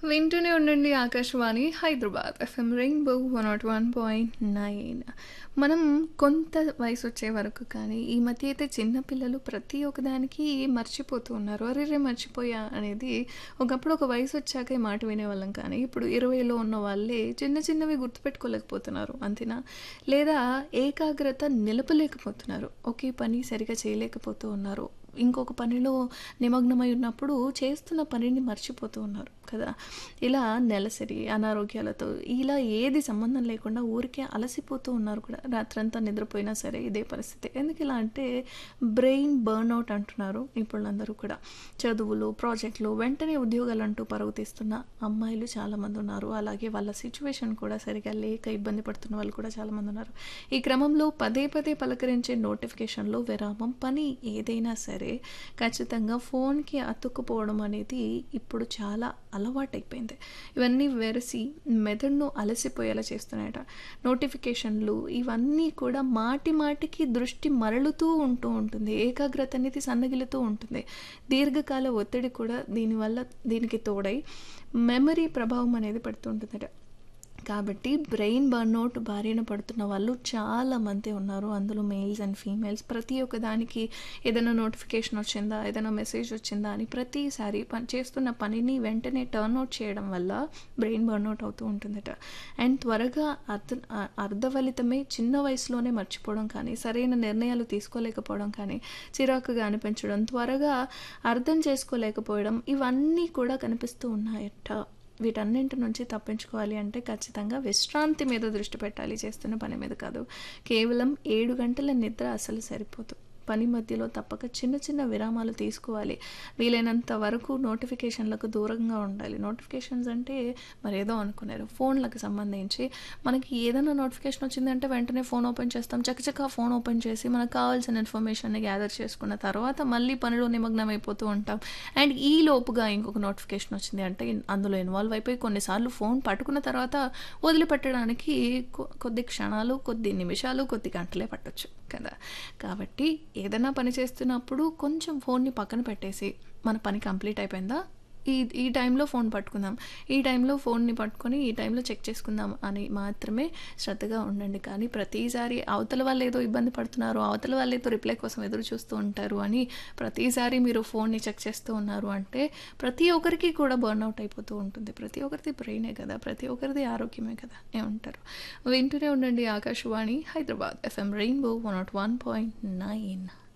వింటూనే ఉండండి Akashvani Hyderabad FM rainbow one nought one point nine మనం కొంత వయసు వచ్చే వరకు కానీ ఈ మధ్య అయితే చిన్నపిల్లలు ప్రతి ఒక్కదానికి మర్చిపోతూ ఉన్నారు అరే రే మర్చిపోయా అనేది ఒకప్పుడు ఒక వయసు వచ్చాక ఈ మాట వినేవాళ్ళం కానీ ఇప్పుడు ఇరవైలో ఉన్న వాళ్ళే చిన్న చిన్నవి గుర్తుపెట్టుకోలేకపోతున్నారు అంతేనా లేదా ఏకాగ్రత నిలపలేకపోతున్నారు ఒకే పని సరిగా చేయలేకపోతూ ఉన్నారు ఇంకొక పనిలో నిమగ్నమై ఉన్నప్పుడు చేస్తున్న పనిని మర్చిపోతూ ఉన్నారు కదా ఇలా నెలసరి అనారోగ్యాలతో ఇలా ఏది సంబంధం లేకుండా ఊరికే అలసిపోతూ ఉన్నారు కూడా రాత్రంతా నిద్రపోయినా సరే ఇదే పరిస్థితి ఎందుకు ఇలా అంటే బ్రెయిన్ బర్న్అవుట్ అంటున్నారు ఇప్పుడందరూ కూడా చదువులు ప్రాజెక్టులు వెంటనే ఉద్యోగాలు అంటూ పరుగు తీస్తున్న అమ్మాయిలు చాలామంది ఉన్నారు అలాగే వాళ్ళ సిచ్యువేషన్ కూడా సరిగా లేక ఇబ్బంది పడుతున్న వాళ్ళు కూడా చాలామంది ఉన్నారు ఈ క్రమంలో పదే పదే పలకరించే నోటిఫికేషన్లో విరామం పని ఏదైనా సరే ఖచ్చితంగా ఫోన్కి అతుక్కుపోవడం అనేది ఇప్పుడు చాలా అలవాటైపోయింది ఇవన్నీ వెరసి మెదడును అలసిపోయేలా చేస్తున్నాయట నోటిఫికేషన్లు ఇవన్నీ కూడా మాటి మాటికి దృష్టి మరలుతూ ఉంటూ ఉంటుంది ఏకాగ్రత అనేది సన్నగిలుతూ ఉంటుంది దీర్ఘకాల ఒత్తిడి కూడా దీనివల్ల దీనికి తోడై మెమరీ ప్రభావం అనేది పడుతూ ఉంటుందట కాబట్టి బ్రెయిన్ బర్న్అవుట్ బారిన పడుతున్న వాళ్ళు చాలా మంది ఉన్నారు అందులో మేల్స్ అండ్ ఫీమేల్స్ ప్రతి ఒక్క దానికి ఏదైనా నోటిఫికేషన్ వచ్చిందా ఏదైనా మెసేజ్ వచ్చిందా అని ప్రతిసారి పని చేస్తున్న పనిని వెంటనే టర్న్ అవుట్ చేయడం వల్ల బ్రెయిన్ బర్న్అవుట్ అవుతూ ఉంటుందట అండ్ త్వరగా అర్థ అర్ధఫలితమే చిన్న వయసులోనే మర్చిపోవడం కానీ సరైన నిర్ణయాలు తీసుకోలేకపోవడం కానీ చిరాకుగా అనిపించడం త్వరగా అర్థం చేసుకోలేకపోవడం ఇవన్నీ కూడా కనిపిస్తూ ఉన్నాయట వీటన్నింటి నుంచి తప్పించుకోవాలి అంటే ఖచ్చితంగా విశ్రాంతి మీద దృష్టి పెట్టాలి చేస్తున్న పని మీద కాదు కేవలం ఏడు గంటల నిద్ర అసలు సరిపోదు పని మధ్యలో తప్పక చిన్న చిన్న విరామాలు తీసుకోవాలి వీలైనంత వరకు నోటిఫికేషన్లకు దూరంగా ఉండాలి నోటిఫికేషన్స్ అంటే మరేదో అనుకున్నారు ఫోన్లకు సంబంధించి మనకి ఏదైనా నోటిఫికేషన్ వచ్చిందంటే వెంటనే ఫోన్ ఓపెన్ చేస్తాం చకచకా ఫోన్ ఓపెన్ చేసి మనకు కావాల్సిన ఇన్ఫర్మేషన్ని గ్యాదర్ చేసుకున్న తర్వాత మళ్ళీ పనిలో నిమగ్నం అయిపోతూ ఉంటాం అండ్ ఈ లోపుగా ఇంకొక నోటిఫికేషన్ వచ్చింది అంటే అందులో ఇన్వాల్వ్ అయిపోయి కొన్నిసార్లు ఫోన్ పట్టుకున్న తర్వాత వదిలిపెట్టడానికి కొద్ది క్షణాలు కొద్ది నిమిషాలు కొద్ది గంటలే పట్టొచ్చు కదా కాబట్టి ఏదైనా పని చేస్తున్నప్పుడు కొంచెం ఫోన్ని పక్కన పెట్టేసి మన పని కంప్లీట్ అయిపోయిందా ఈ ఈ టైంలో ఫోన్ పట్టుకుందాం ఈ టైంలో ఫోన్ని పట్టుకొని ఈ టైంలో చెక్ చేసుకుందాం అని మాత్రమే శ్రద్ధగా ఉండండి కానీ ప్రతిసారి అవతల వాళ్ళు ఏదో ఇబ్బంది పడుతున్నారు అవతల వాళ్ళు ఏదో రిప్లై కోసం ఎదురు చూస్తూ ఉంటారు అని ప్రతిసారి మీరు ఫోన్ని చెక్ చేస్తూ ఉన్నారు అంటే ప్రతి ఒక్కరికి కూడా బర్న్అవుట్ అయిపోతూ ఉంటుంది ప్రతి ఒక్కరిది బ్రెయినే కదా ప్రతి ఒక్కరిది ఆరోగ్యమే కదా ఏమంటారు వింటూనే ఉండండి Akashvani Hyderabad FM rainbow one nought one point nine